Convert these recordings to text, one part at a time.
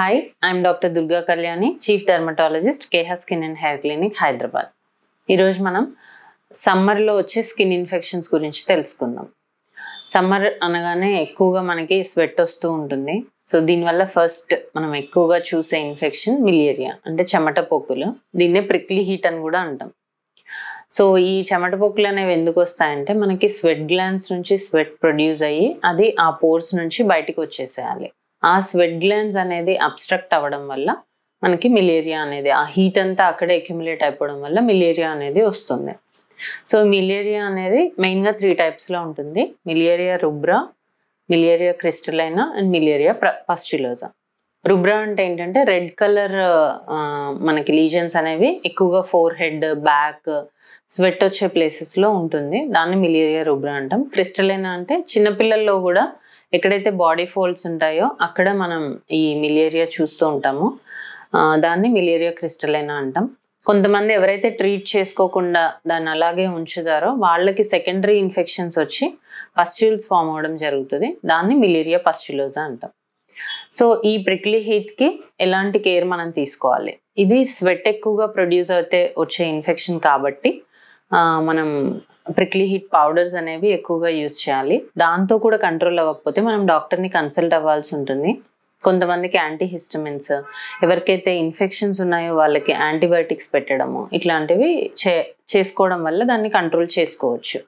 hi I'm doctor Durga Kalyani chief dermatologist Keha skin and hair clinic Hyderabad ఈరోజు మనం సమ్మర్లో వచ్చే స్కిన్ ఇన్ఫెక్షన్స్ గురించి తెలుసుకుందాం సమ్మర్ అనగానే ఎక్కువగా మనకి స్వెట్ వస్తూ ఉంటుంది సో దీనివల్ల ఫస్ట్ మనం ఎక్కువగా చూసే ఇన్ఫెక్షన్ మిలియేరియా అంటే చెమట పొక్కులు దీన్నే ప్రిక్లీ హీట్ అని కూడా అంటాం సో ఈ చెమట పొక్కులు అనేవి ఎందుకు వస్తాయంటే మనకి స్వెట్ గ్లాన్స్ నుంచి స్వెట్ ప్రొడ్యూస్ అయ్యి అది ఆ పోర్స్ నుంచి బయటికి వచ్చేసేయాలి ఆ స్వెట్ గ్లాన్స్ అనేది అబ్స్ట్రక్ట్ అవ్వడం వల్ల మనకి మిలేరియా అనేది ఆ హీట్ అంతా అక్కడే అక్యుములేట్ అయిపోవడం వల్ల మిలేరియా అనేది వస్తుంది సో మిలేరియా అనేది మెయిన్గా త్రీ టైప్స్లో ఉంటుంది మిలేరియా రుబ్రా మిలేరియా క్రిస్టలైనా అండ్ మిలేరియా పస్చులోజా రుబ్రా అంటే ఏంటంటే రెడ్ కలర్ మనకి లీజన్స్ అనేవి ఎక్కువగా ఫోర్ హెడ్ బ్యాక్ స్వెట్ వచ్చే ప్లేసెస్లో ఉంటుంది దాన్ని మిలేరియా రుబ్రా అంటాం క్రిస్టలైనా అంటే చిన్నపిల్లల్లో కూడా ఎక్కడైతే బాడీ ఫోల్డ్స్ ఉంటాయో అక్కడ మనం ఈ మిలేరియా చూస్తూ ఉంటాము దాన్ని మిలేరియా క్రిస్టలైనా అంటాం కొంతమంది ఎవరైతే ట్రీట్ చేసుకోకుండా దాన్ని అలాగే ఉంచుతారో వాళ్ళకి సెకండరీ ఇన్ఫెక్షన్స్ వచ్చి పస్ట్యూల్స్ ఫామ్ అవడం జరుగుతుంది దాన్ని మిలేరియా పస్ట్యులోజా అంటాం సో ఈ ప్రిక్లీ హీట్కి ఎలాంటి కేర్ మనం తీసుకోవాలి ఇది స్వెట్ ఎక్కువగా ప్రొడ్యూస్ అయితే వచ్చే ఇన్ఫెక్షన్ కాబట్టి మనం ప్రిక్లీ హీట్ పౌడర్స్ అనేవి ఎక్కువగా యూజ్ చేయాలి దాంతో కూడా కంట్రోల్ అవ్వకపోతే మనం డాక్టర్ని కన్సల్ట్ అవ్వాల్సి ఉంటుంది కొంతమందికి యాంటీహిస్టమిన్స్ ఎవరికైతే ఇన్ఫెక్షన్స్ ఉన్నాయో వాళ్ళకి యాంటీబయాటిక్స్ పెట్టడము ఇట్లాంటివి చే చేసుకోవడం వల్ల దాన్ని కంట్రోల్ చేసుకోవచ్చు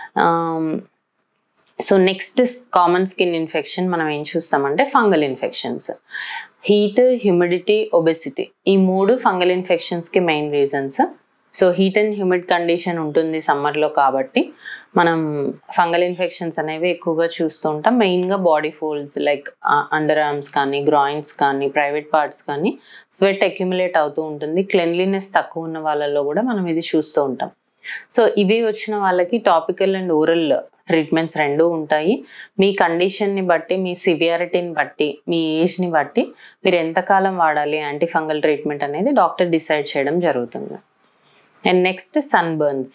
so next common skin infection మనం ఏం చూస్తామంటే fungal infections heat humidity obesity ఈ మూడు ఫంగల్ ఇన్ఫెక్షన్స్కి main reasons so heat and humid condition ఉంటుంది సమ్మర్లో కాబట్టి మనం ఫంగల్ ఇన్ఫెక్షన్స్ అనేవి ఎక్కువగా చూస్తూ ఉంటాం మెయిన్గా body folds like underarms కానీ గ్రాయిన్స్ కానీ ప్రైవేట్ పార్ట్స్ కానీ స్వెట్ అక్యుములేట్ అవుతూ ఉంటుంది క్లెన్లీనెస్ తక్కువ ఉన్న వాళ్ళల్లో కూడా మనం ఇది చూస్తూ ఉంటాం సో ఇవి వచ్చిన వాళ్ళకి టాపికల్ అండ్ ఓరల్ ట్రీట్మెంట్స్ రెండూ ఉంటాయి మీ కండిషన్ని బట్టి మీ సివియారిటీని బట్టి మీ ఏజ్ని బట్టి మీరు ఎంతకాలం వాడాలి యాంటీ ఫంగల్ ట్రీట్మెంట్ అనేది డాక్టర్ డిసైడ్ చేయడం జరుగుతుంది అండ్ నెక్స్ట్ సన్ బర్న్స్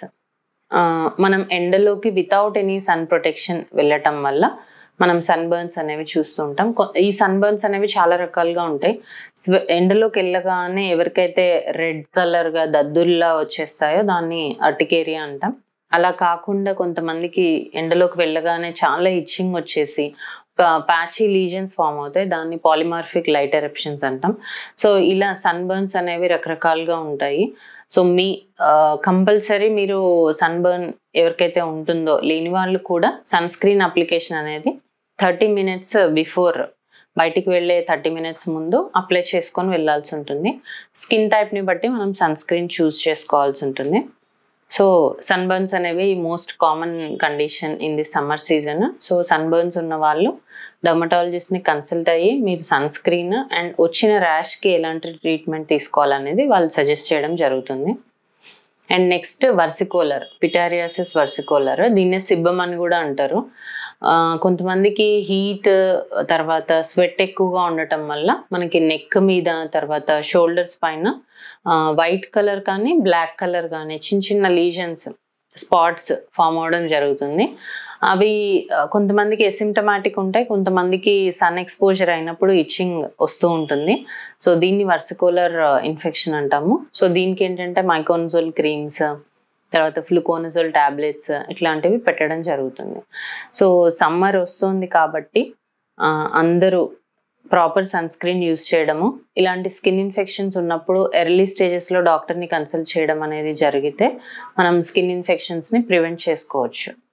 మనం ఎండలోకి వితౌట్ ఎనీ సన్ ప్రొటెక్షన్ వెళ్ళటం వల్ల మనం సన్ బర్న్స్ అనేవి చూస్తుంటాం ఈ సన్ బర్న్స్ అనేవి చాలా రకాలుగా ఉంటాయి ఎండలోకి వెళ్ళగానే ఎవరికైతే రెడ్ కలర్గా దద్దుల్లా వచ్చేస్తాయో దాన్ని అర్టికేరియా అంటాం అలా కాకుండా కొంతమందికి ఎండలోకి వెళ్ళగానే చాలా ఇచ్చింగ్ వచ్చేసి ఒక ప్యాచీ లీజన్స్ ఫామ్ అవుతాయి దాన్ని పాలిమార్ఫిక్ లైట్ ఎరప్షన్స్ అంటాం సో ఇలా సన్ బర్న్స్ అనేవి రకరకాలుగా ఉంటాయి సో మీ కంపల్సరీ మీరు సన్ బర్న్ ఎవరికైతే ఉంటుందో లేని వాళ్ళు కూడా సన్ స్క్రీన్ అప్లికేషన్ అనేది థర్టీ మినిట్స్ బిఫోర్ బయటికి వెళ్ళే థర్టీ మినిట్స్ ముందు అప్లై చేసుకొని వెళ్ళాల్సి ఉంటుంది స్కిన్ టైప్ని బట్టి మనం సన్ స్క్రీన్ చూస్ చేసుకోవాల్సి ఉంటుంది సో సన్ బర్న్స్ అనేవి most common condition in the summer season so sunburns ఉన్న వాళ్ళు డర్మటాలజిస్ట్ని కన్సల్ట్ అయ్యి మీరు సన్ స్క్రీన్ అండ్ వచ్చిన ర్యాష్కి ఎలాంటి ట్రీట్మెంట్ తీసుకోవాలనేది వాళ్ళు సజెస్ట్ చేయడం జరుగుతుంది అండ్ నెక్స్ట్ వర్సికోలర్ పిటారియాసిస్ వర్సికోలర్ దీన్నే సిబ్బం అని కూడా అంటారు కొంతమందికి హీట్ తర్వాత స్వెట్ ఎక్కువగా ఉండటం వల్ల మనకి నెక్ మీద తర్వాత షోల్డర్స్ పైన వైట్ కలర్ కానీ బ్లాక్ కలర్ కానీ చిన్న చిన్న లీజన్స్ స్పాట్స్ ఫామ్ అవడం జరుగుతుంది అవి కొంతమందికి ఎసిమ్టమాటిక్ ఉంటాయి కొంతమందికి సన్ ఎక్స్పోజర్ అయినప్పుడు ఇచ్చింగ్ వస్తూ ఉంటుంది సో దీన్ని వర్సికోలర్ ఇన్ఫెక్షన్ అంటాము సో దీనికి ఏంటంటే మైకోనజోల్ క్రీమ్స్ తర్వాత ఫ్లూకోనజోల్ ట్యాబ్లెట్స్ ఇట్లాంటివి పెట్టడం జరుగుతుంది సో సమ్మర్ వస్తుంది కాబట్టి అందరూ ప్రాపర్ సన్ స్క్రీన్ యూస్ చేయడము ఇలాంటి స్కిన్ ఇన్ఫెక్షన్స్ ఉన్నప్పుడు ఎర్లీ స్టేజెస్లో డాక్టర్ని కన్సల్ట్ చేయడం అనేది జరిగితే మనం స్కిన్ ఇన్ఫెక్షన్స్ని ప్రివెంట్ చేసుకోవచ్చు